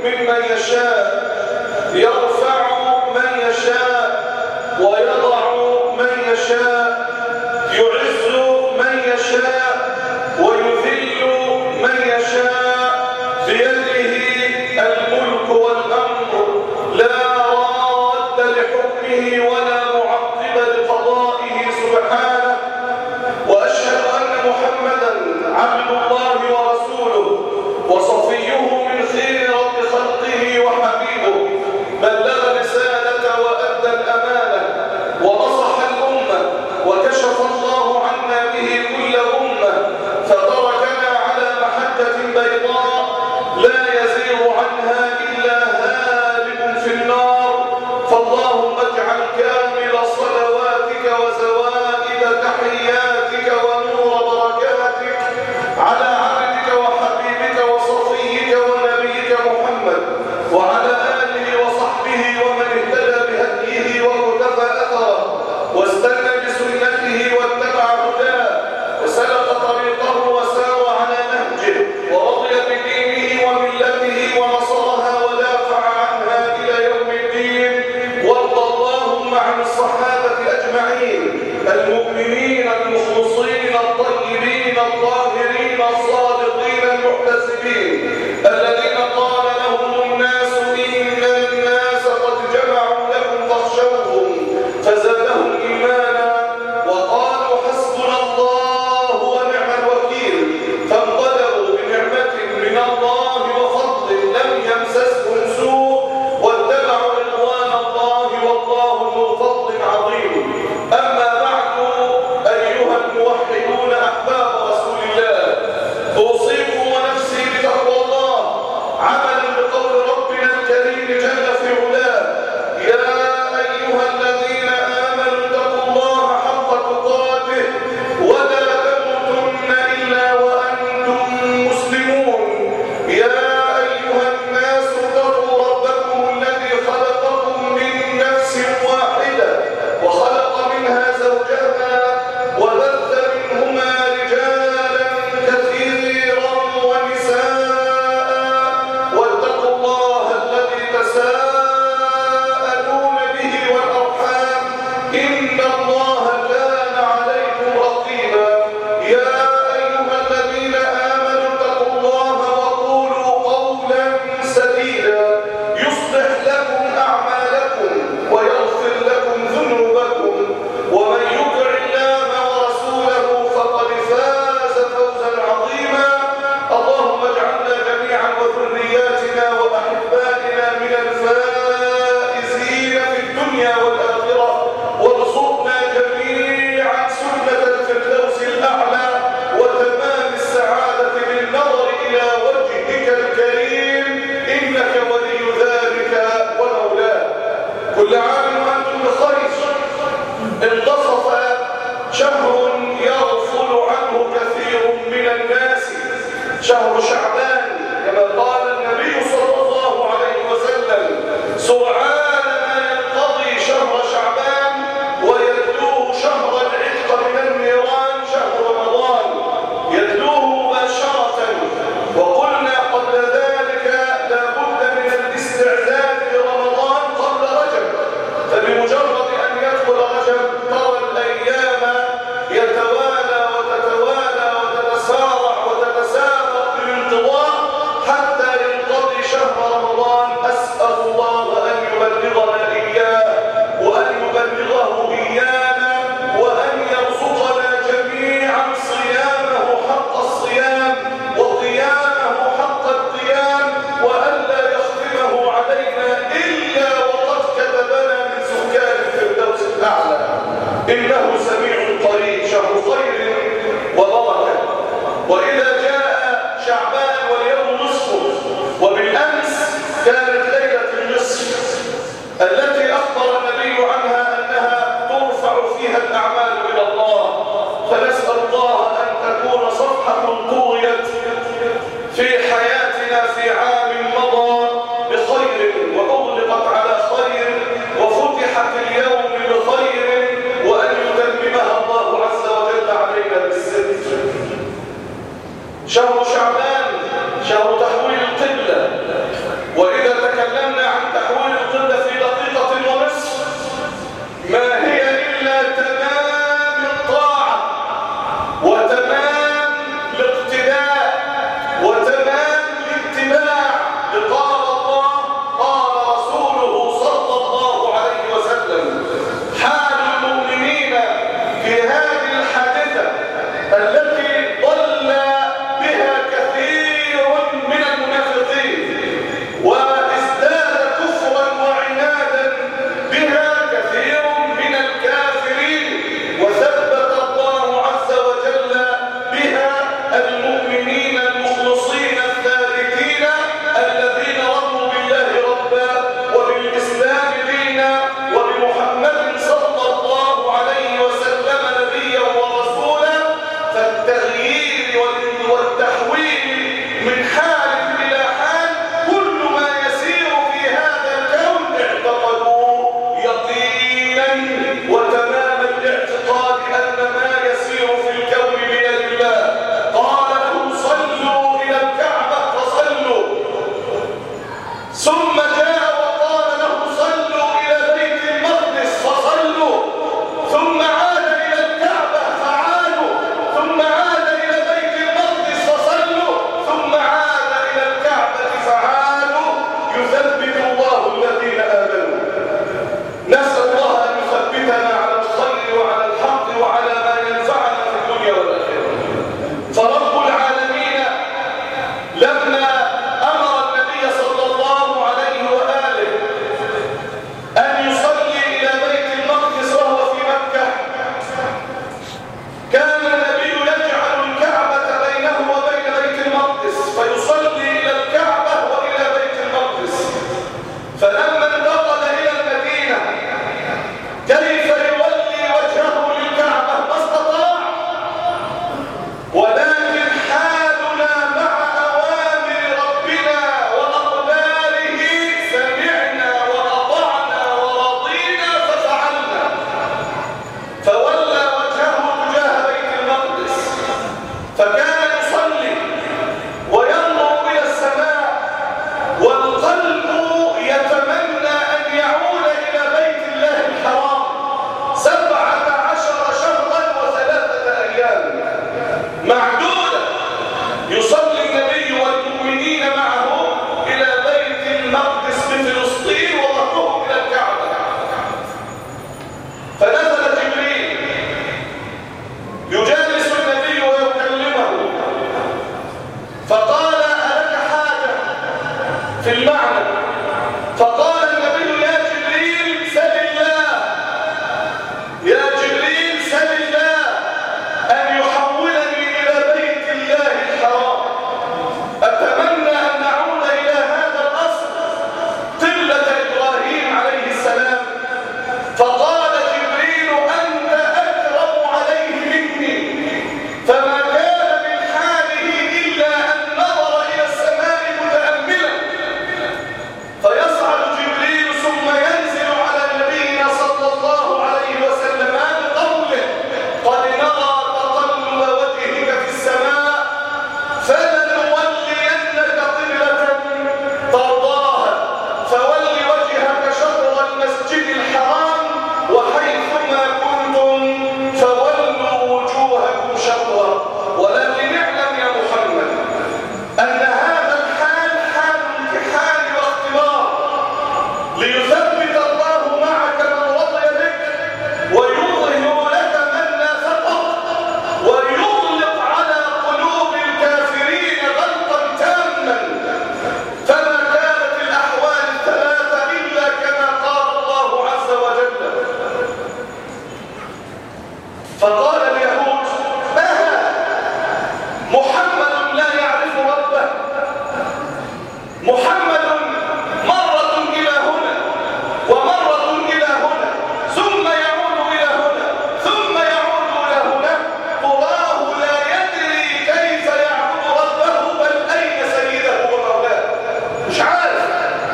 ممن يشاء يرفع من يشاء ويضع من يشاء يعز من يشاء ويذل من يشاء بيده الملك والأمر لا راد لحكمه ولا معقب لقضائه سبحانه وأشهد أن محمدا عبد الله ورسوله وصفيه من خيرة خلقه وحبيبه بلغ رسالة وأدى الأمانة ونصح الأمة وكشف الله عنا به كل أمة فتركنا على محجة بيضاء لا يزيغ عنها إلا هالك في النار فاللهم اجعل كامل صلواتك وزوائد تحياتك ونور بركاتك على عبدك وحبيبك وصفيك ونبيك محمد وعلى آله وصحبه ومن اهتدى بهديه وكتفى أثره واستنى بسنته واتبع ثم جاء وقال له صلوا إلى بيت المقدس فصلوا ثم عاد إلى الكعبة فعادوا ثم عاد إلى بيت المقدس فصلوا ثم عاد إلى الكعبة فعادوا يثبت الله الذين آمنوا نسأل الله أن يثبتنا على الخير وعلى الحق وعلى ما ينفعنا في الدنيا والآخرة فرب العالمين لما أمر النبي صلى الله عليه وآله أن يصلي إلى بيت المقدس وهو في مكة كان النبي يجعل الكعبة بينه وبين بيت المقدس فيصلي إلى الكعبة وإلى بيت المقدس فلما انتقل إلى المدينة كيف يولي وجهه للكعبة ما استطاع ولكن حالنا مع أوامر ربنا وأقداره سمعنا وأطعنا ورضينا ففعلنا فولى وجهه تجاه بيت المقدس فكان يصلي وينظر إلى السماء والقلب يتمنى أن يعود إلى بيت الله الحرام سبعة عشر شهرا وثلاثة أيام معدودة يصلي النبي والمؤمنين معه إلى بيت المقدس بفلسطين وظهره إلى الكعبة فنزل جبريل يجالس النبي ويكلمه فقال ألك حاجة في المعنى فقال النبي يا جبريل سل الله يا جبريل سل الله أن يحولني إلى بيت الله الحرام أتمنى أن نعود إلى هذا الأصل قبلة إبراهيم عليه السلام فقال جبريل أنت أكرم عليه مني فما كان من حاله إلا أن نظر إلى السماء متأملا فيصعد جبريل ثم ينزل على نبينا صلى الله عليه وسلم بقوله قد نرى تقلب وجهك في السماء فلنولينك قبلة ترضاها فول وجهك شطر المسجد الحرام وحيثما كنتم فولوا وجوهكم شطرا ولكن اعلم يا محمد أن هذا الحال حال امتحان واختبار ليثبت الله معك من رضي بك ويظهر لك من نافقك ويغلق على قلوب الكافرين غلقا تاما فما كانت الأحوال الثلاثة إلا كما قال الله عز وجل فقال اليهود ما هذا محمد لا يعرف ربه محمد مرة إلى هنا ومرة إلى هنا ثم يعود إلى هنا ثم يعود إلى هنا تراه لا يدري كيف يعبد ربه بل أين سيده ومولاه مش عارف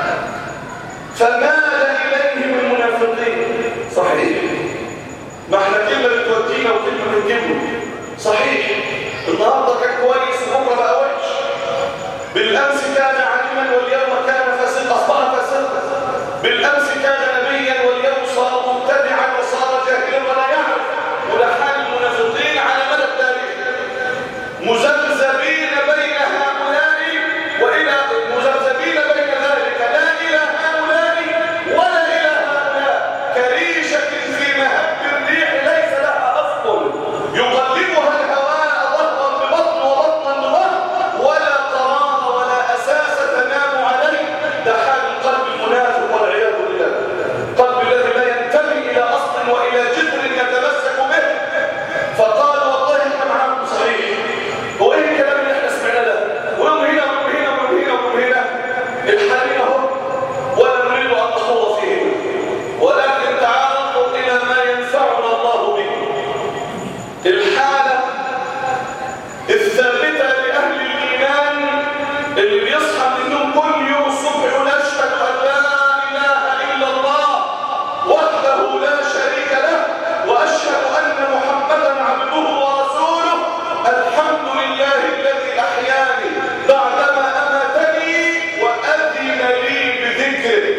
فمال إليهم المنافقين صحيح ما احنا كلمة بتودينا وكلمة بتجيبنا صحيح النهارده كان كويس وبكره بقى وحش بالامس كان عالما واليوم كان فاسقا اصبح فاسقا بالامس كان نبيا واليوم صار مبتدعا وصار جاهلا ولا يعرف وده حال المنافقين على مدى التاريخ مذبذبين بين هؤلاء والى مذبذبين بين ذلك لا الى هؤلاء ولا الى هؤلاء كريشه في مهب الريح ليس لها اصل يقلبها الهواء ظهرا ببطن وبطنا بظهر ولا قرار ولا اساس تنام عليه ده حال القلب المنافق والعياذ بالله القلب الذي لا ينتمي الى اصل والى جذر يتمسك به فقال والله احنا معاكم صحيح هو ايه الكلام اللي احنا سمعناه ده ويوم هنا ويوم هنا ويوم هنا ويوم هنا الحالين اهو ولا نريد ان نخوض فيه ولكن تعالوا انظر الى ما ينفعنا الله به الحاله الثابته لاهل الايمان اللي بيصحى من النوم كل يوم الصبح يقول اشهد ان لا اله الا الله وحده لا شريك له واشهد ان محمدا عبده ورسوله الحمد لله الذي احياني بعدما اماتني واذن كده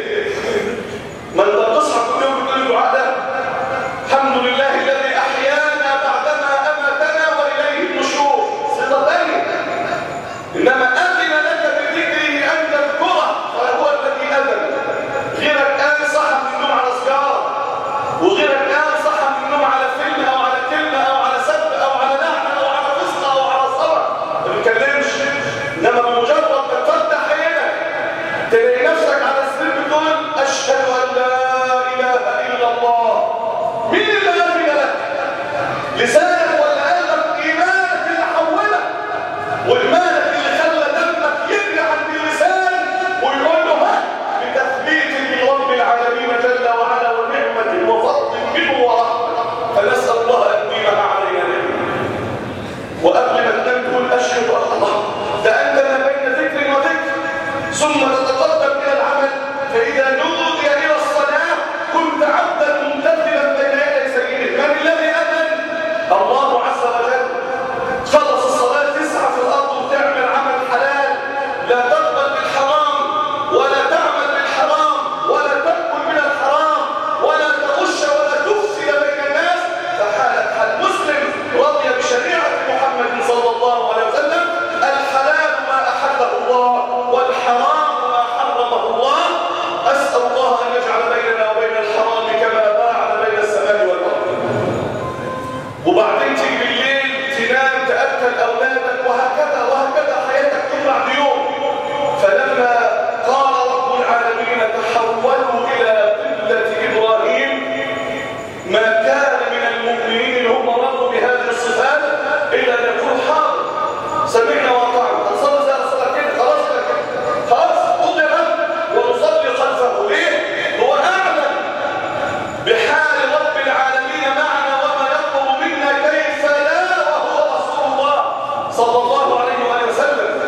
ما انت بتصحى كل يوم بتقول الدعاء ده الحمد لله الذي احيانا بعدما اماتنا واليه النشور صله ثانيه انما اذن لك بذكره ان تذكره فهو الذي اذن غيرك قال صحى من النوم على سجاره وغيرك قال صحى من النوم على فيلم او على كلمه او على سب او على لعنه او على فسق او على صلاه ما بتتكلمش انما بمجرد ما تفتح عينك تلاقي نفسك على السرير بتقول اشهد ان لا اله الا الله مين اللي اذن لك لسانك ولا قلبك ايمانك اللي حولك وايمانك اللي خلى دمك يرجع عند اللسان ويقول له ها بتثبيت من رب العالمين جل وعلا ونعمه وفضل منه ورحمه فنسال الله ان يديمها علينا نعمه وقبل ما تنام تقول اشهد ان الله ده انت ما بين ذكر وذكر ثم تتقدم الى العمل فاذا نودي الى الصلاه كنت عبدا ممتثلا بين يدي سيدك من الذي اذن الله عز وجل خلص الصلاه تسعى في الارض وتعمل عمل حلال لا تقبل بالحرام ولا تعمل بالحرام ولا تاكل من الحرام ولا تغش ولا تفسد بين الناس فحالك حال مسلم رضي بشريعه محمد صلى الله عليه وسلم الحلال ما احله الله والحرام ما حرمه الله اسال الله ان يجعل بيننا وبين الحرام كما باعد بين السماء والارض وبعدين تيجي بالليل تنام تاكل اولادك وهكذا وهكذا حياتك يوم بعد يوم فلما قال رب العالمين تحولوا الى قبله ابراهيم ما كان من المؤمنين هم مروا بهذه الصفات الا ان يقول حاضر سمعنا واطعنا هنصلي زي الصلاه كده خلاص كده خلاص قضي الامر ونصلي خلفه ليه؟ هو اعلم بحال رب العالمين معنا وما يطلب منا كيف لا وهو رسول الله صلى الله عليه واله وسلم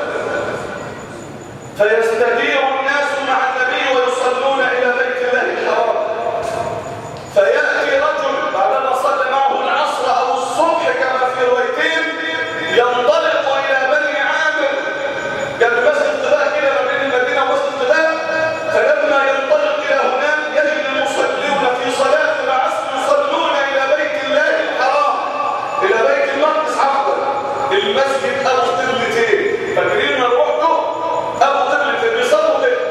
فيستدير الناس مع النبي ويصلون الى بيت الله الحرام فياتي رجل بعدما صلى معه العصر او الصبح كما في روايتين ينطلق الى بني عامر جنب مسجد قباء كده ما بين المدينه ومسجد قباء فلما ينطلق الى هناك يجد المصلون في صلاه العصر يصلون الى بيت الله الحرام الى بيت المقدس عفوا المسجد ابو قبلتين فاكرين ما روحته ابو قبلتين بيصلوا كده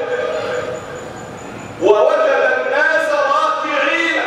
ووجد الناس راكعين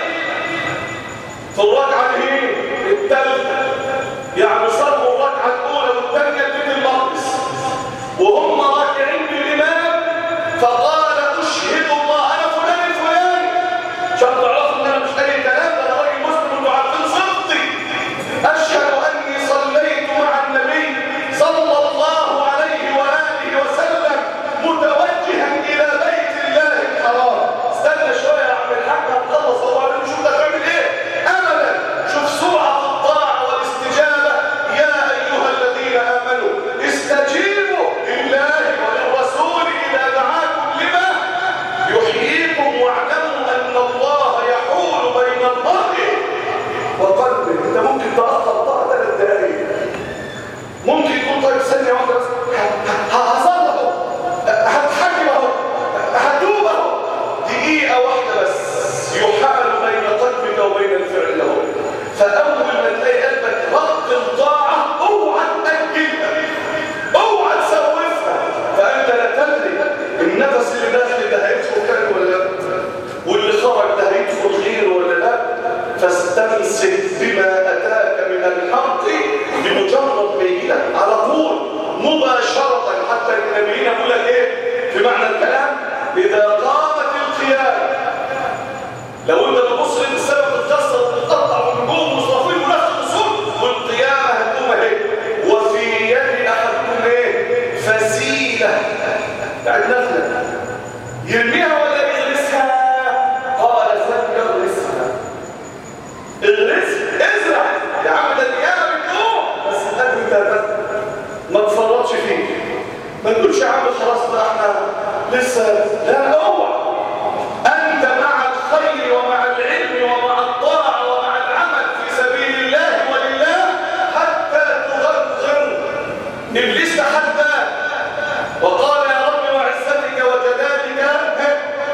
في الركعه الايه الثالثه يعني صلوا الركعه الاولى والثانيه لبيت المقدس وهم راكعين بالامام فقال اشهد الله انا فلان الفلاني عشان تعرفوا ان انا مش اي كلام ده انا راجل مسلم انتوا عارفين صدقي اشهد اني صليت مع النبي صلى الله عليه واله وسلم متوجها الى بيت الله الحرام استنى شويه يا عم الحاج هنخلص هو بعدين نشوف ده هتعمل ايه ابدا شوف سرعه الطاعه والاستجابه يا ايها الذين امنوا استجيبوا لله وللرسول اذا دعاكم لما يحييكم واعلموا ان الله يحول بين المرء وقلبه انت ممكن تاخر طاعه ثلاث دقائق ممكن يكون طيب ثانيه واحده بس هصلحه هتحجم اهو هتوب اهو دقيقه واحده بس يحال بين قلبك وبين الفعل له فاول ما تلاقي قلبك رد الطاعه اوعى تاجلها اوعى تسوفها فانت لا تدري النفس اللي داخل ده هيدخل كلب ولا لا واللي خرج ده هيدخل غير ولا لا فاستمسك بما اتاك من الحق بمجرد ما يجي لك على طول مباشره حتى النبيين يقول لك ايه في معنى الكلام اذا قامت القيامه لو انت تبص لقيت السماء بتتكسر وبتقطع والنجوم مصطفين ونفس الاصول والقيامه هتقوم اهي وفي يد احدكم ايه فسيله يعني نخله يرميها ولا يغرسها قال فليغرسها اغرس ازرع يا عم ده القيامه بتقوم بس القلب انت ما تفرطش فيه ما نقولش يا عم خلاص بقى احنا لسه لا اوعى انت مع الخير ومع العلم ومع الطاعه ومع العمل في سبيل الله ولله حتى تغفر ابليس تحدى وقال يا رب وعزتك وجلالك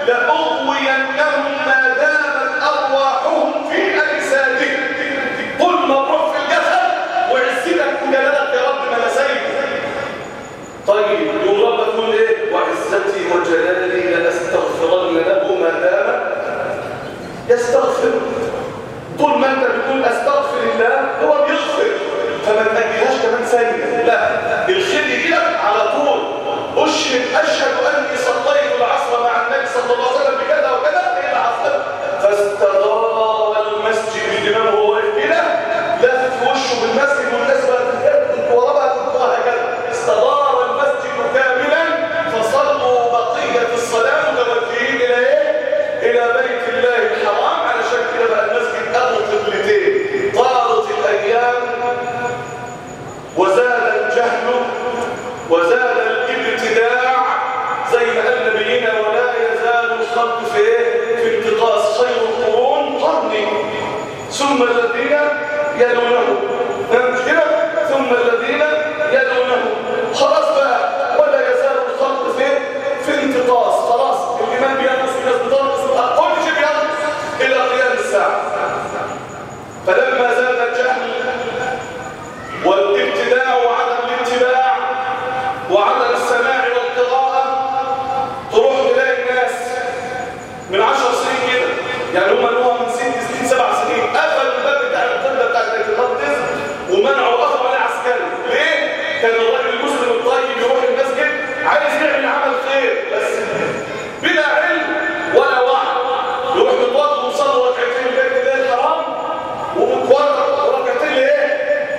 ثم الذين يلونهم مش كده ثم الذين يلونهم خلاص بقى ولا يزال الخلق في في انتقاص خلاص الايمان بينقص الناس بتنقص كل شيء بينقص الى قيام الساعه فلما زاد الجهل والابتداع وعدم الاتباع وعدم السماع والقراءه تروح تلاقي الناس من عشر سنين كده يعني هم اللي هو من ست سنين سبع سنين قفلوا الباب بتاع القبله بتاع بيت المقدس ومنعوا وقفوا عليه عسكري ليه؟ كان الراجل المسلم الطيب يروح المسجد عايز يعمل عمل خير بس بلا علم ولا وعي يروح متوضى ويصلي ركعتين بيت الله الحرام ومتورط ركعتين لايه؟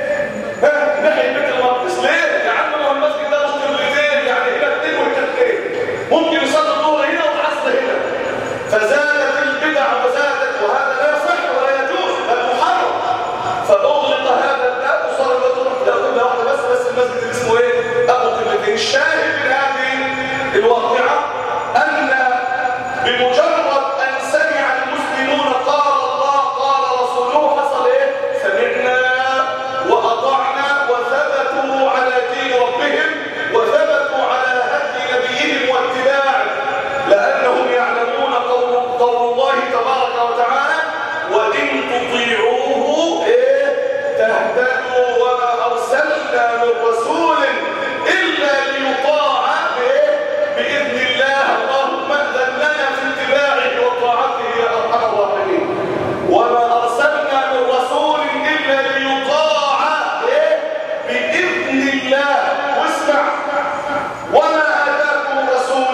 ها ناحيه بيت المقدس ليه؟ يا عم هو المسجد ده مش قبلتين يعني هنا اتنين وهنا ممكن يصلي الظهر هنا والعصر هنا فزادت البدع وزادت وهذا لا يصح ولا يجوز بل محرم فأغلق هذا الباب وصار الباب قبلة واحدة بس بس المسجد اللي اسمه ايه؟ أبو قبلتين الشاهد من هذه الواقعة أن بمجرد أن سمع المسلمون قال الله قال رسوله حصل ايه؟ سمعنا وأطعنا وثبتوا على دين ربهم وثبتوا على هدي نبيهم واتباعه لأنهم يعلمون قول, قول الله تبارك وتعالى وإن تطيعوه إيه؟ تهتدوا وما أرسلنا من رسول إلا ليطاع إيه؟ بإذن الله اللهم أذن لنا في اتباعه وطاعته يا أرحم الراحمين وما أرسلنا من رسول إلا ليطاع إيه؟ بإذن الله واسمع وما آتاكم الرسول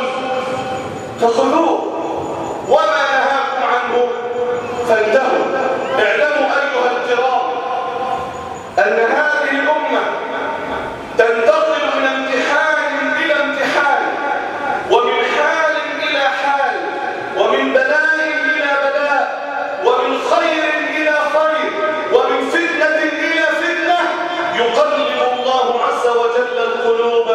فخذوه وما نهاكم عنه فانتهوا اعلموا أيها الكرام أن هذه الأمة تنتقل من امتحان إلى امتحان ومن حال إلى حال ومن بلاء إلى بلاء ومن خير إلى خير ومن فتنة إلى فتنة يقلب الله عز وجل القلوب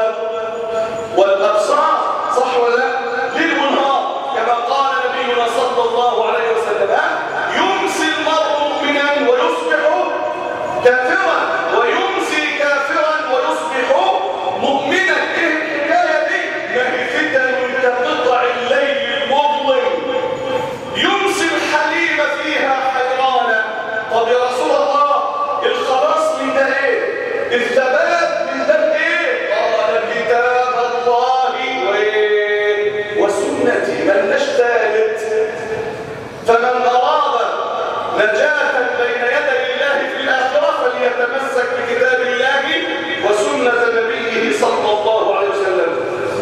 والأبصار صح ولا لا؟ ليل ونهار كما قال نبينا صلى الله عليه وسلم يمسي المرء مؤمنا ويصبح كافرا ويمسي كافرا ويصبح مؤمنا ايه الحكايه دي ما هي فتن كقطع الليل المظلم يمسي الحليم فيها حيرانا طب يا رسول الله الخلاص من ده ايه الثبات من ده ايه قال كتاب الله وايه وسنتي ملناش ثالث فمن اراد نجاة بين يدي الله في الآخرة فليتمسك بكتاب الله وسنة نبيه صلى الله عليه وسلم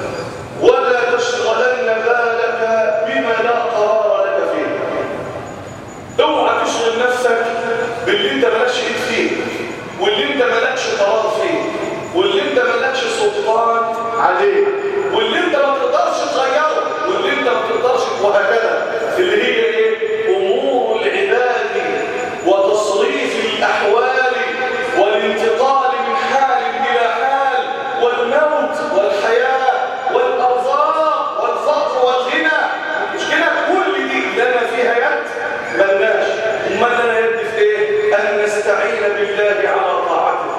ولا تشغلن بالك بما لا قرار لك فيه اوعى تشغل نفسك باللي انت مالكش ايد فيه واللي انت مالكش قرار فيه واللي انت مالكش سلطان عليه واللي انت ما تقدرش تغيره واللي انت ما تقدرش وهكذا اللي هي ايه امور العباد وتصريف الاحوال والانتقال من حال الى حال والموت والحياه والارزاق والفقر والغنى مش كده كل دي لنا فيها يد ملناش امال لنا يد في ايه ان نستعين بالله على طاعته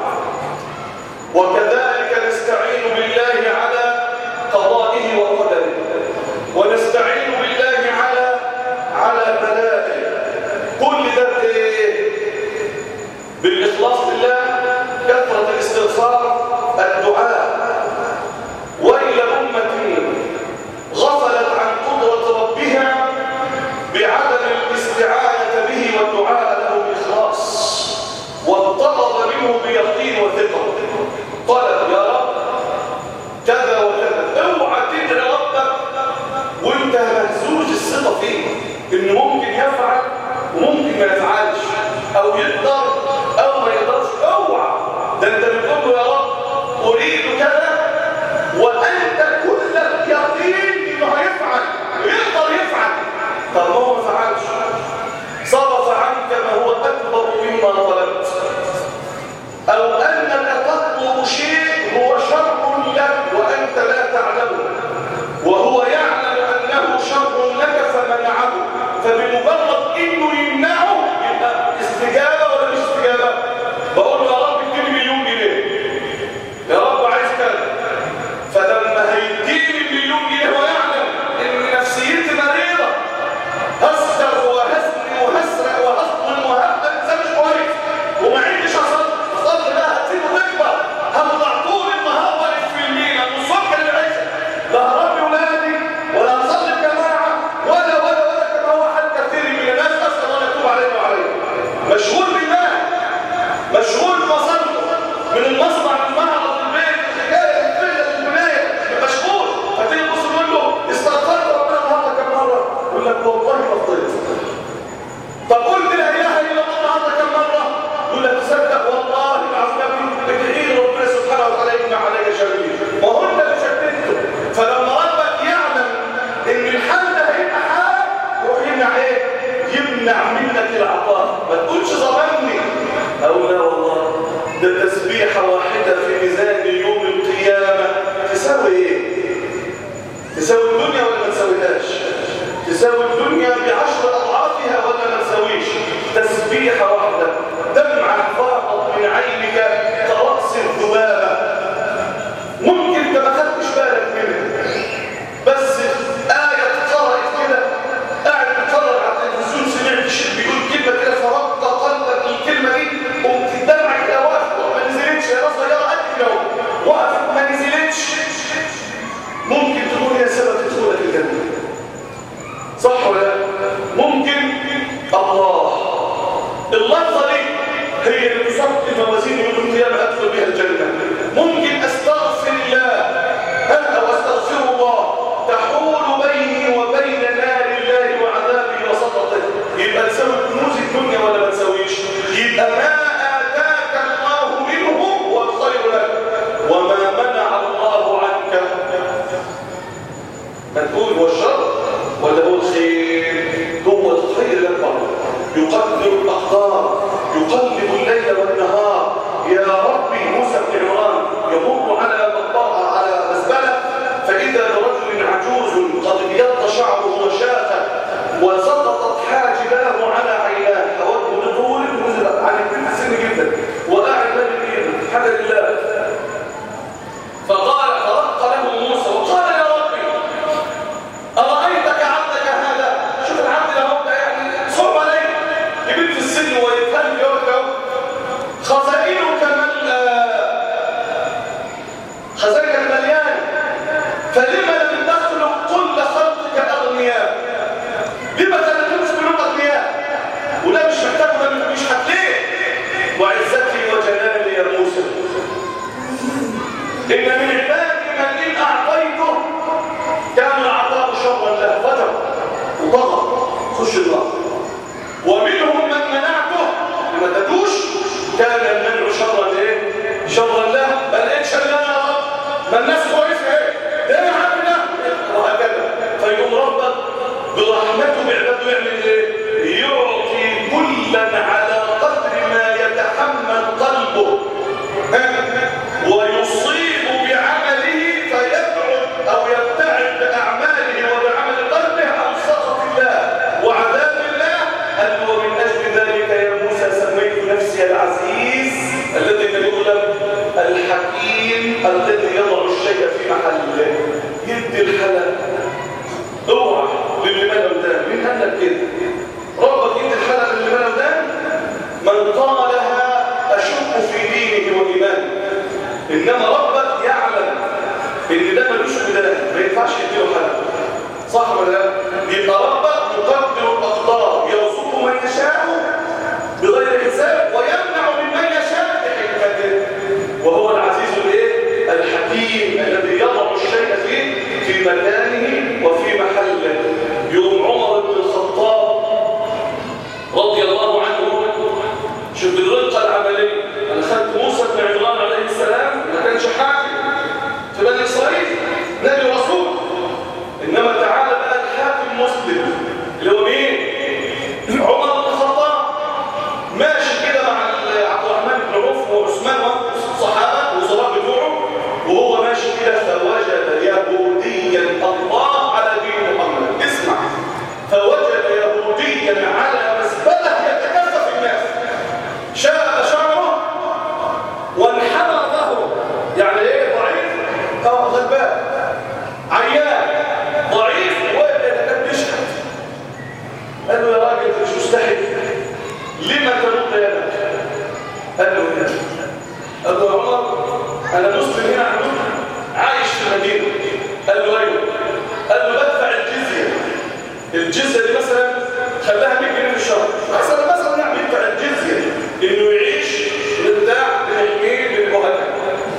وكذلك نستعين بالله على قضائه وقدره ونستعين بالله على على بلائه كل ده بايه بالاخلاص لله كثره الاستغفار الدعاء والى امه غفلت عن قدره ربها بعدم الاستعانه به والدعاء له باخلاص واتخذ منه بيقين وثقه طلب يا رب كذا وكذا اوعى تدعي ربك وانت مهزوز الثقه فيه انه ممكن يفعل وممكن ما يفعلش او يقدر او ما يقدرش اوعى ده انت بتقول له يا رب اريد كذا وانت كلك يقين انه هيفعل ويقدر يفعل طب ما هو ما فعلش صرف عنك ما هو اكبر مما طلبت او انك تطلب شيء هو شر لك وانت لا تعلمه وهو يعلم انه شر لك فمنعه فبمجرد انه يمنعه يبقى استجابه تقولش ظلمني أو لا والله ده تسبيحة واحدة في ميزان يوم القيامة تساوي ايه تساوي الدنيا ولا ما تساويهاش تساوي الدنيا بعشر أضعافها ولا ما تساويش تسبيحة واحدة دمعة فاقت من عينك كرأس الذبابة ممكن انت ما خدتش بالك منها بس آية اتقرأت كده قاعد بتتفرج على التلفزيون سمعت شيء بيقول كلمة كده فرقت قلبك الكلمة دي قمت الدمعة كده وقفت ما نزلتش يا راس صغيرة قد كده وقفت ما نزلتش ممكن تكون هي سبب دخولك الجنة صح ولا لا؟ ممكن الله اللحظة دي هي اللي تصفي موازين يوم القيامة أدخل بها الجنة ممكن أستغفر الله ها، أو أستغفر الله تحول بيني وبين نار الله وعذابه وسخطه يبقى تساوي كنوز الدنيا ولا ما تساويش يبقى ما آتاك الله منه هو الخير لك وما منع الله عنك ما تقول هو الشر ولا هو الخير هو الخير لك برضه يقدر الأقدار يقلب الليل والنهار يا ربي موسى بن عمران يمر على مقبرة على مزبلة فإذا برجل عجوز قد ابيض شعره وشاخ وسقطت حاجباه على عيناه حوته لطول نزلت عن كل سن جدا وقاعد مالك حاجة لله فقال فرق له موسى وقال يا ربي أرأيتك عبدك هذا شوف العبد له ده يعني صعب عليه كبير في السن ويفهم يوم خزائنك ملأ خزائنك مليان فلما لم تخلق كل خلقك أغنياء لما تنتمش كلهم أغنياء ولا مش محتاج ولا مش هتليه وعزتي وجلالي يا موسى إن من عبادي من إن أعطيته كان العطاء شرا له فجر وضغط خش النار ومنهم من منعته ما تدوش كان المنع شرا ايه شرا له ما لقيتش الا انا يا رب ما الناس كويسه ايه ده يا عم ده وهكذا فيقوم ربك برحمته بعباده يعمل ايه يعطي كلا على قدر ما يتحمل قلبه ها؟ ويصيب بعمله فيبعد او يبتعد باعماله وبعمل قلبه عن سخط الله وعذاب الله قال ومن اجل ذلك يا موسى سميت نفسي العزيز الذي يقول لك الحكيم الذي يضع الشيء في محله يدي الحلال اوعى للي ما ده مين قال لك كده ربك يدي الحلال للي ما ده من قالها اشك في دينه وايمانه انما ربك يعلم ان ده ملوش بدايه ما ينفعش يديله حل صح ولا لا يبقى ربك يقدر الاقدار يرزق من يشاء بغير حساب ويمنع ممن يشاء بحكمته وهو العزيز الايه الحكيم الذي يضع الشيء في في مكانه وفي محله يوم عمر بن الخطاب رضي الله عنه شوف الرقه العمليه انا خدت موسى بن عمران عليه السلام ما كانش حاكم في بني اسرائيل نبي ورسول انما تعالى بقى الحاكم مسلم اللي هو مين عمر بن الخطاب ماشي كده مع عبد الرحمن بن عوف وعثمان والصحابه والوزراء بتوعه وهو ماشي كده فوجد يهوديا الله على دين محمد اسمع فوجد يهوديا على مزبله يتكفف الناس شاب شعره وانحنى ظهره يعني ايه ضعيف اه غلبان عيان ضعيف ويتكاد يشحت قال له يا راجل انت مش مستحي لما ترد يدك قال له ايه قال له يا عمر انا مسلم هنا عندك عايش في المدينه قال له ايوه قال له بدفع الجزيه الجزيه دي مثلا خلاها 100 جنيه في الشهر مثلا مثلا يعني يدفع الجزيه انه يعيش مرتاح بنحميه بالمهدد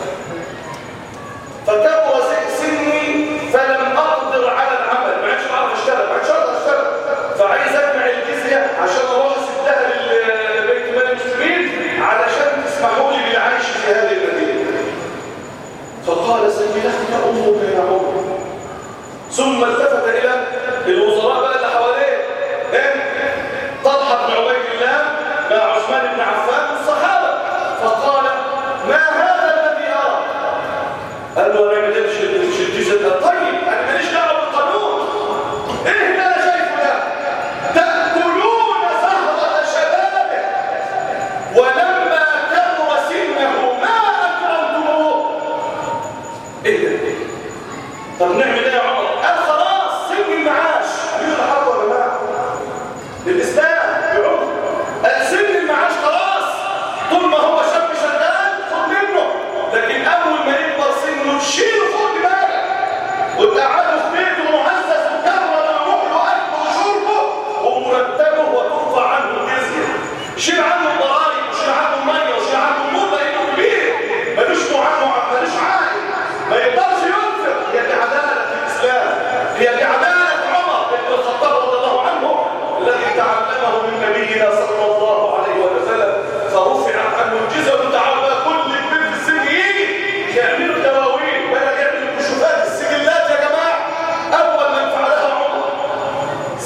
فكبر سني فلم اقدر على العمل ما عادش بعرف اشتغل ما عادش اقدر اشتغل فعايز اجمع الجزيه عشان اروح اسدها لبيت مال المسلمين علشان تسمحوا لي بالعيش في هذه المدينه فقال سيدتك امك يا عمر ثم التفت الى الوزراء بقى اللي حواليه ايه طلحه بن عبيد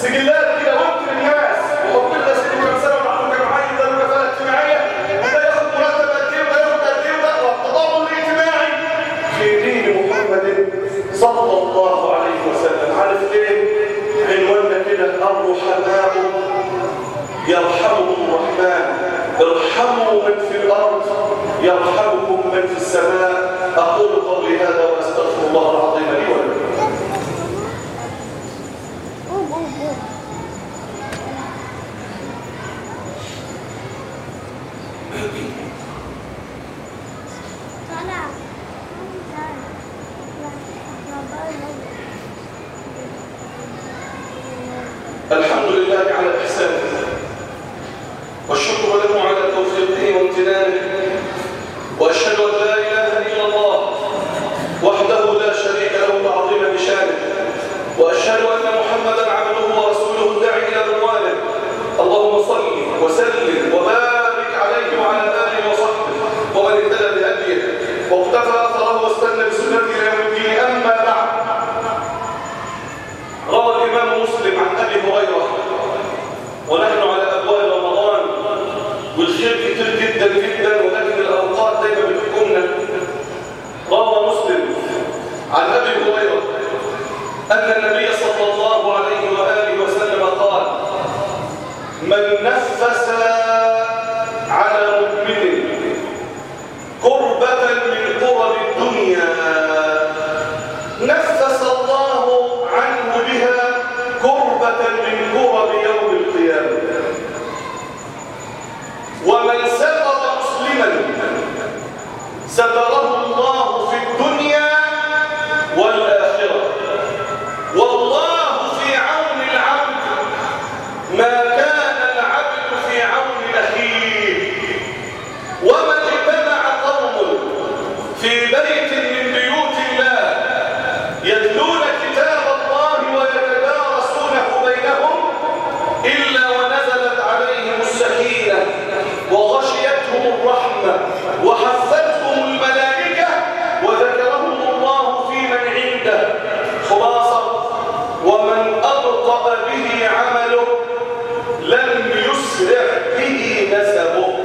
سجلات كده واكتب الناس وحط لنا سن كام سنه ومعلوم كام عيل ده له كفاله اجتماعيه وده ياخد مرتب قد ايه وده ياخد قد ايه وده والتضامن الاجتماعي في دين محمد صلى الله عليه وسلم عارف ايه عنواننا كده الرحماء يرحمهم الرحمن ارحموا من في الارض يرحمكم من في السماء اقول قولي هذا واستغفر الله العظيم لي ولكم قوم قوم قوم طلع الحمد لله على إحسانه والشكر له على توفيقه وامتنانه وأشهد أن لا إله إلا الله وحده لا شريك له تعظيم بشانه وأشهد أن محمدا عبده ورسوله الداعي إلى رضوانه اللهم صل وسلم وبارك عليه وعلى آله وصحبه ومن اهتدى بهديه واقتفى أثره واستنى بسنته إلى يوم الدين أما بعد روى الإمام مسلم عن أبي هريرة ونحن على أبواب رمضان والخير كتير جدا جدا ولكن الأوقات دايما بتحكمنا روى مسلم عن أبي هريرة أن النبي صلى الله عليه وآله وسلم قال من نفس على مؤمن كربة من كرب الدنيا نفس الله عنه بها كربة من كرب يوم القيامة ومن ستر مسلما ستره الله في الدنيا والآخرة والله في عون العبد ما كان العبد في عون أخيه ومن اجتمع قوم في بيت من بيوت الله يتلون كتاب الله ويتدارسونه بينهم إلا ونزلت عليهم السكينة وغشيتهم الرحمة وحفتهم الملائكة وذكرهم الله في من عنده خلاصة ومن أبطأ به عمله لم يسرع به نسبه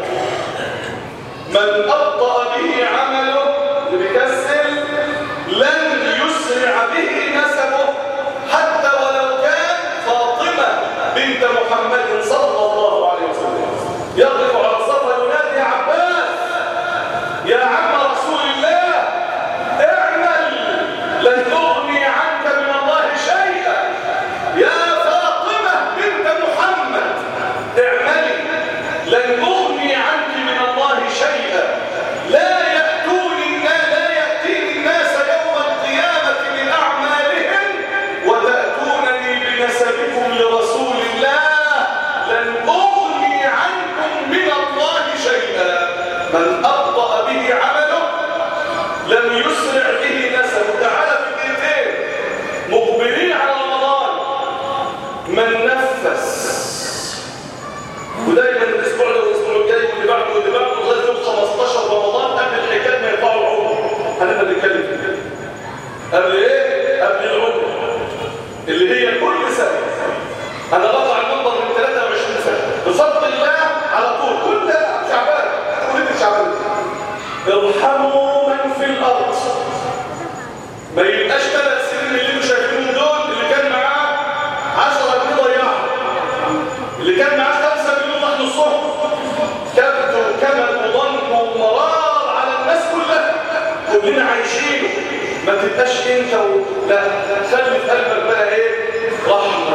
من أبطأ به عمله اللي بيكسل لن يسرع به نسبه حتى ولو كان فاطمة بنت محمد صلى الله عليه وسلم يقف على الصفا ينادي يا عباس يا عم رسول الله اعمل لن تغني عنك من الله شيئا يا فاطمة بنت محمد اعملي لن أغني عنك من الله شيئا لا يأتوني الناس لا يأتيني الناس يوم القيامة من أعمالهم وتأتونني بنسبكم لرسول الله لن أغني عنكم من الله شيئا من أبطأ به عمله لم يسرع به نسبه تعالى في الدقيقتين مقبلين على رمضان من نفس ودايما الاسبوع ده والاسبوع الجاي واللي بعده واللي بعده لغايه يوم 15 رمضان قبل الحكايه ما يطلعوا العمر هنبقى نتكلم فيه قبل ايه؟ قبل العمر اللي هي كل سنه انا بطلع المنبر من 23 سنه بفضل الله على طول كل شعبان كل شعبان ارحموا من في الارض ما يبقاش ثلاث سنين اللي انتوا شايفينهم دول اللي كان معاه 10 جنيه ضيعها اللي كان معاه 5 مليون راح نصهم كبت وكمل وضنك ومرار على الناس كلها كلنا عايشينه ما تبقاش انت و... لا خلي في قلبك بقى ايه رحمه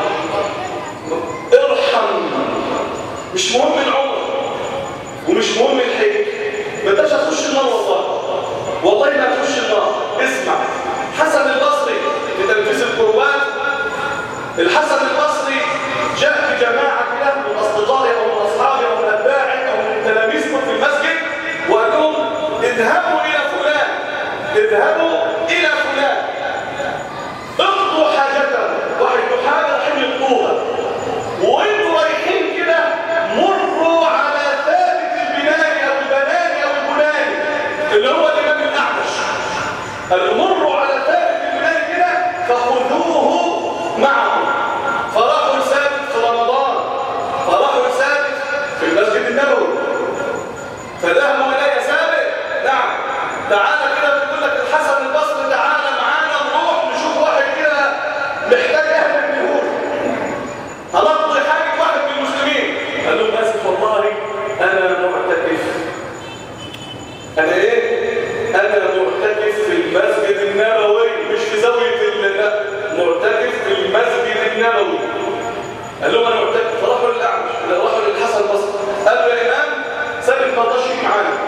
ارحم مش مهم العمر ومش مهم الحج ما انتش هتخش النار والله والله ما هتخش النار اسمع حسن البصري في تنفيذ القربان الحسن البصري جاء بجماعة كده من أصدقائه أو من أصحابه أو من أتباعه أو من تلاميذكم في المسجد وقال لهم اذهبوا إلى فلان اذهبوا إلى فلان اقضوا حاجته واحد له حاجة رايحين يقضوها وانتوا رايحين كده مروا على ثابت البناني أو البناني أو البناني اللي هو الإمام الأعمش قال مروا على ثابت البناني كده فخذوه معهم فراحوا لثابت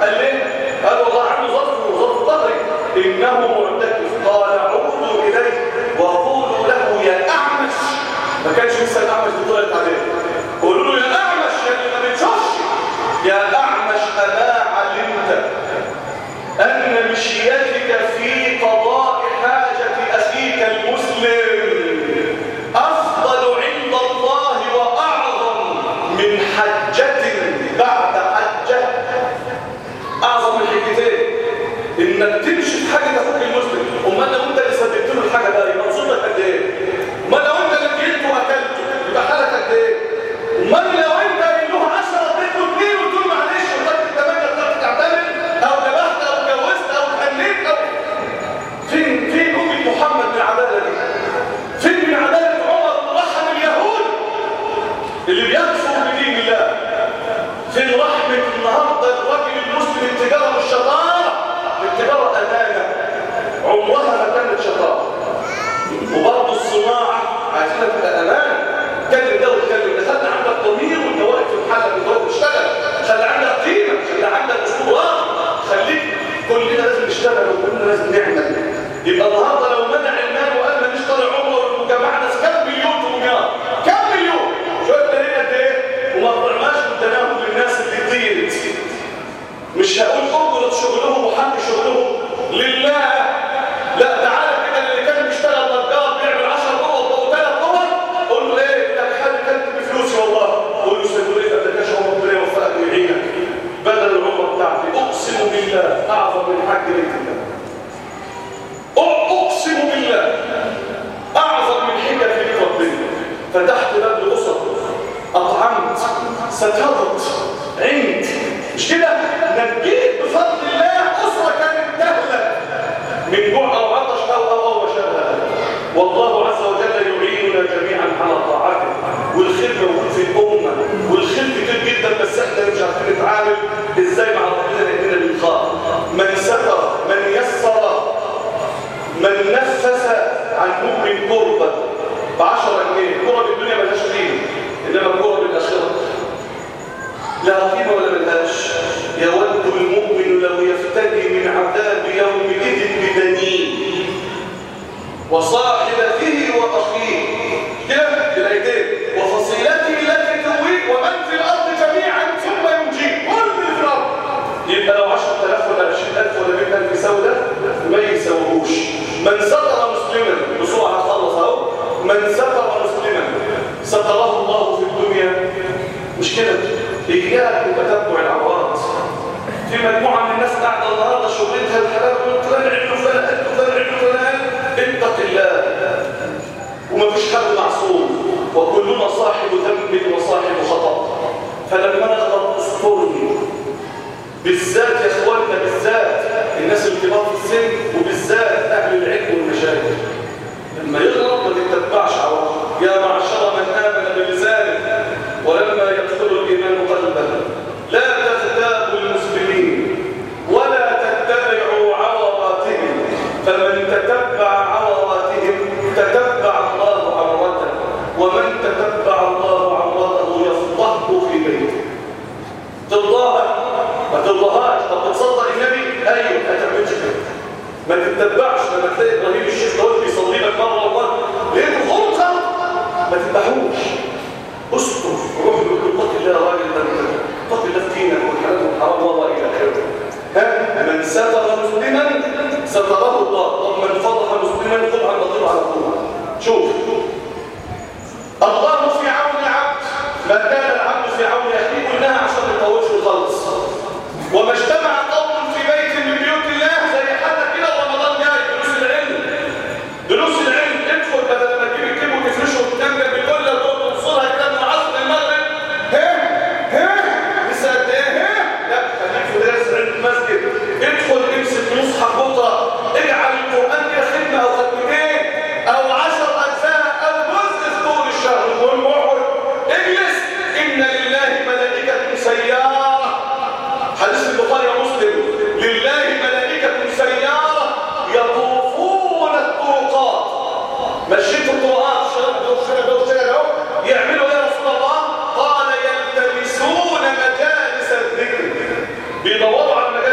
قال ليه؟ قال والله عنده ظرف ظرف ظهري انه معتكف قال عودوا اليه وقولوا له يا اعمش ما كانش لسه الاعمش دي طلعت عليه قولوا له يا اعمش يا اللي ما بتشوفش يا اعمش اما علمت ان مشيتك في قضاء حاجه اخيك المسلم افضل عند الله واعظم من حجه بعد حجه اعظم من حجتين انك تمشي في حاجه اخوك المسلم امال لو انت اللي سببت له الحاجه ده يبقى نصيبك قد ايه امال لو انت اللي جيته واكلته يبقى حالك قد ايه امال لو انت اللي له 10 اديته اثنين وتقول معلش وخدت الثمانيه طلعت تعتمد او ذبحت او اتجوزت او اتهنيت او فين فين امه محمد من العداله دي فين من عداله عمر رحم اليهود اللي بيكفروا بدين الله فين رحمه النهارده الراجل المسلم التجاره مش شطاره التجاره امانه عمرها ما كانت شطاره وبرضه الصناعه عايزينها تبقى امانه كلم ده وتكلم ده خلي عندك ضمير وانت واقف في محلك وانت واقف تشتغل خلي عندك قيمه خلي عندك اسلوب راقي خليك كلنا لازم نشتغل وكلنا لازم نعمل يبقى النهارده لو منع المال وقال ماليش طالع عمره وجمعنا كام مليون في دمياط كام مليون شويه تلاقي قد ايه وما طلعناش بالتناول للناس اللي ديت مش هقول اجرة شغلهم وحق شغلهم لله لا تعالى كده اللي كان بيشتغل نجار بيعمل 10 قوط او 3 قوط قول له ايه ده حد كان بفلوسي والله قول له سيدي ايه ده كاش عمر ربنا يوفقك ويعينك بدل العمر بتاعتي اقسم بالله اعظم من حج بيت الله اقسم بالله اعظم من حجه في بيت ربنا فتحت باب الاسر اطعمت سترت عند مش كده نجيت بفضل الله اسره كانت تهلك من جوع او عطش او او او ما شابه ذلك. والله عز وجل يعيننا جميعا على طاعته والخير موجود في الامه والخير كتير جدا بس احنا مش عارفين نتعامل ازاي مع ربنا لاننا بنخاف من ستر من يسر من نفس عن مؤمن كربة ب 10 جنيه كرة الدنيا ملهاش قيمة انما الكرة بالاخره لها قيمة ولا ملهاش يود المؤمن لو يفتدي من عذاب يومئذ ببنيه وصاحبته وأخيه كده الآيتين وفصيلته التي تؤويه ومن في الأرض جميعا ثم ينجيه كل من في الأرض يبقى لو 10000 ولا 20000 ولا 100000 يساوي ده ما يساويهوش من ستر مسلما بسرعة هخلص اهو من ستر مسلما ستره الله في الدنيا مش كده إياك وتتبع العورات في مجموعة من الناس قاعدة النهاردة شغلتها الحلال فلان عنده فلان فلان عنده فلان اتق الله ومفيش حد معصوم وكلنا صاحب ذنب وصاحب خطأ فلما نغلط استرني بالذات يا اخواننا بالذات الناس الكبار في السن وبالذات اهل العلم والمشايخ لما يغلط ما تتبعش عورته يا معشر من امن بلسانه ولما يدخل الايمان قلبا لا تغتابوا المسلمين ولا تتبعوا عوراتهم فمن تتبع عوراتهم تتبع الله عورته ومن تتبع الله عورته يفضحه في بيته ترضاها ما ترضاهاش طب بتصدق النبي ايوه ما تعملش كده ما تتبعش لما تلاقي ابراهيم الشيخ ده بيصلي لك مره والله لقيته غلطه ما تذبحوش استر روح له اتق الله يا راجل ده اتق الله في دينك والحلال والحرام والله الى اخره ها من ستر مسلما ستره الله طب من فضح مسلما طبعا نطيب على طول شوف الله في عون العبد ما كان العبد في عون اخيه قلناها عشان ما نطولش الخلص وما اجتمع قوم في بيت من بيوت الله زي حتى كده رمضان جاي دروس العلم دروس العلم ادخل بدل ما تجيب الكيب وتفرشه وتنجم بكل تقعد تبصرها كده من العصر للمغرب ها ها لسه قد ايه ها لا خليك في درس علم المسجد ادخل امسك مصحف بكره اجعل القران كده خدمه او خدمتين او 10 اجزاء او جزء في طول الشهر المهم اقعد اجلس ان لله ملائكه سياره حديث البخاري ومسلم لله ملائكة سيارة يطوفون الطرقات مشيت الطرقات شرب دو شرب دو شرب دو يعملوا يا رسول الله قال يلتمسون مجالس الذكر بيدوروا على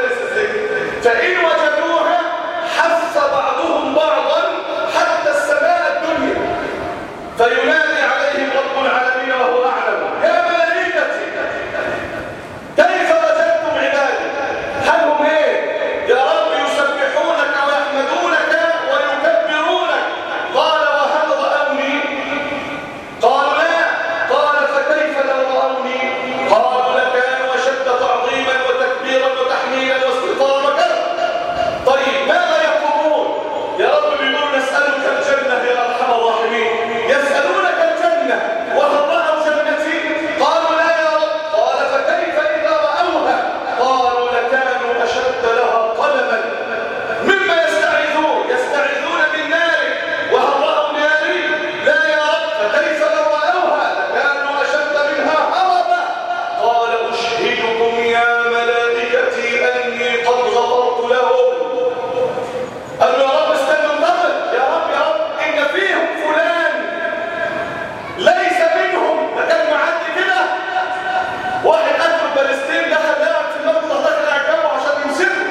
عليهم رب العالمين وهو أعلم يا ملائكتي كيف وجدتم عبادي هل هم ايه يا رب يسبحونك ويحمدونك ويكبرونك قال وهل رأوني قالوا لا قال فكيف لو رأوني قالوا لكانوا أشد تعظيما وتكبيرا وتحميلا واستغفارا وكذا طيب ماذا يطلبون يا رب بيقولوا نسألك الجنة يا أرحم الراحمين يسألونك الجنة وهل رأوا جنتي قالوا لا يا رب قال فكيف إذا رأوها قالوا لكانوا أشد لها طلبا مما يستعيذون يستعيذون من نارك وهل رأوا ناري لا يا رب فكيف لو رأوها لكانوا أشد منها هربا قال أشهدكم يا ملائكتي أني قد غفرت لهم قالوا يا رب استنى انتظر يا رب يا رب إن فيهم فلان ليس منهم ده كان معدي كده واحد قتل فلسطين دخل قاعد في المطبخ دخل على جنبه عشان يمسكه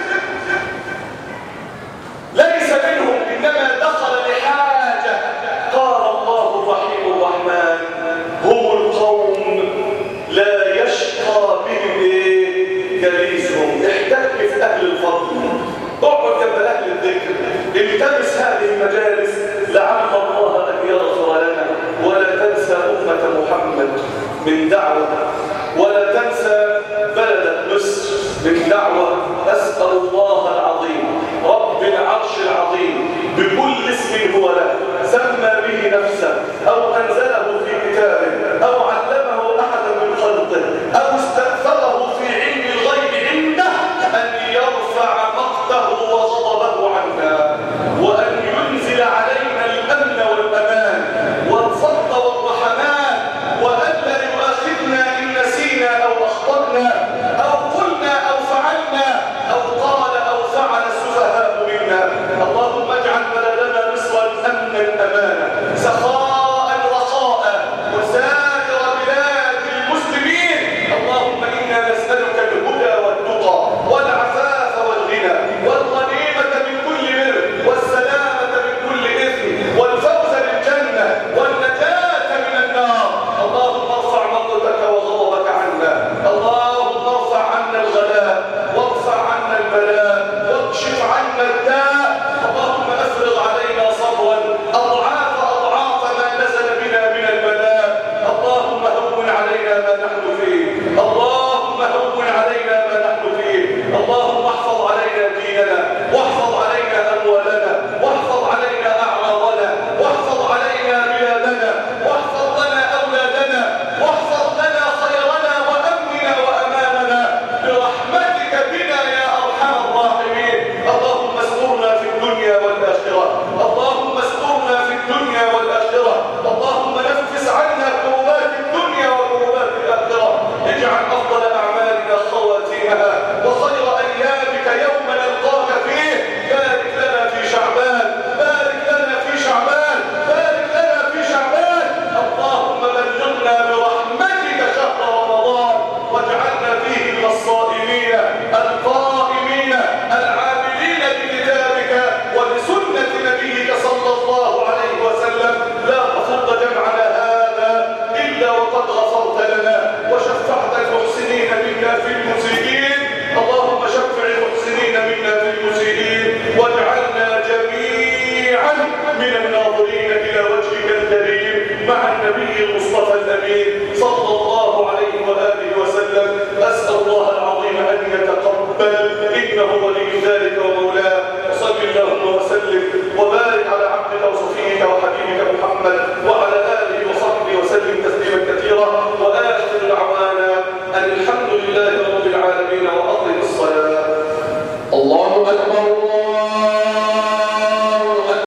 ليس منهم إنما دخل لحاجة قال الله الرحيم الرحمن هم القوم لا يشقى بهم إيه؟ جليسهم احتك في أهل الفضل اقعد جنب أهل الذكر التمس هذه المجالس لعل الله أن يغفر لنا ولا تنسى أمة محمد من دعوة ولا تنسى بلد مصر من دعوة أسأل الله العظيم رب العرش العظيم بكل اسم هو له سمى به نفسه أو أنزله في كتابه أو علمه أحدا من خلقه أو استأثره في علم الغيب عنده أن يرفع مقته وغضبه عنا وأن ينزل علينا الأمن والأمان والفضل والرحمن وألا يؤاخذنا إن نسينا أو أخطأنا أو قلنا أو فعلنا أو قال أو فعل السفهاء منا اللهم اجعل بلدنا مصرا أمنا أمانا سخاء رخاء وسائر بلاد المسلمين اللهم إنا نسألك الهدى والتقى والعفاف والغنى والغنيمة من كل بر والسلامة من كل إثم والفوز بالجنة والنجاة من النار اللهم ارفع مقتك وغضبك عنا اللهم ارفع عنا الغلاء وارفع عنا البلاء واكشف عنا الداء اللهم افرغ علينا صبرا اضعاف اضعاف ما نزل بنا من البلاء اللهم هون علينا ما نحن فيه اللهم هون علينا ما نحن فيه اللهم احفظ علينا ديننا واحفظ علينا اموالنا واحفظ علينا اعراضنا واحفظ علينا بلادنا واحفظ لنا اولادنا واحفظ لنا خيرنا وامننا واماننا برحمتك بنا يا ارحم الراحمين اللهم استرنا في الدنيا والاخره اللهم استرنا في الدنيا والاخره اللهم نفس عنا كربات الدنيا وكربات الاخره اجعل افضل اعمالنا خواتيمها وخير ايامك يوم نلقاك فيه بارك لنا في شعبان بارك لنا في شعبان بارك لنا في شعبان اللهم بلغنا برحمتك شهر رمضان واجعلنا فيه من الصائمين القائمين العاملين بكتابك وبسنة نبيك صلى الله عليه وسلم لا تفض جمعنا هذا إلا وقد غفرت لنا وشفعت المحسنين منا في المسيئين اللهم شفع المحسنين منا في المسيئين واجعلنا جميعا من الناظرين إلى وجهك الكريم مع النبي المصطفى الأمين صلى الله عليه وآله وسلم أسأل الله العظيم أن يتقبل إنه ولي ذلك ومولاه وصل اللهم وسلم وبارك على عبدك وصفيك وحبيبك محمد وعلى آله وصحبه وسلم تسليما كثيرا وآخر دعوانا أن الحمد لله رب العالمين وأقم الصلاة الله أكبر الله